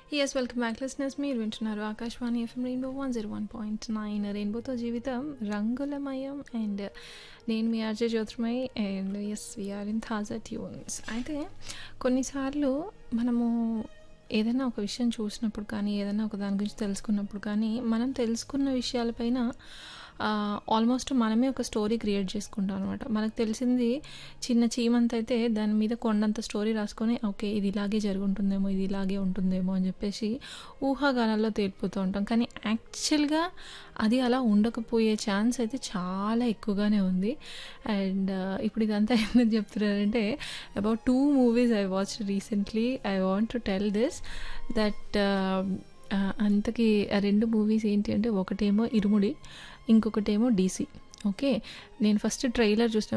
yes welcome back listeners మీరు వింటున్నారు Akashvani FM rainbow one zero one point nine రెయిన్బోతో జీవితం రంగులమయం అండ్ నేను మీ RJ Jyotirmay and yes we are in taaza tunes అయితే కొన్నిసార్లు మనము ఏదైనా ఒక విషయం చూసినప్పుడు కానీ ఏదైనా ఒక దాని గురించి తెలుసుకున్నప్పుడు కానీ మనం తెలుసుకున్న విషయాలపైన ఆల్మోస్ట్ మనమే ఒక స్టోరీ క్రియేట్ చేసుకుంటాం అనమాట మనకు తెలిసింది చిన్న చీమంత అయితే దాని మీద కొండంత స్టోరీ రాసుకొని ఓకే ఇది ఇలాగే జరుగుంటుందేమో ఇది ఇలాగే ఉంటుందేమో అని చెప్పేసి ఊహాగానాల్లో తేలిపోతూ ఉంటాం కానీ యాక్చువల్గా అది అలా ఉండకపోయే ఛాన్స్ అయితే చాలా ఎక్కువగానే ఉంది అండ్ ఇప్పుడు ఇదంతా ఎందుకు చెప్తున్నారంటే about two movies I watch recently I want to tell this that అంతకి ఆ రెండు మూవీస్ ఏంటి అంటే ఒకటేమో ఇరుముడి ఇంకొకటేమో డీసీ ఓకే నేను ఫస్ట్ ట్రైలర్ చూసిన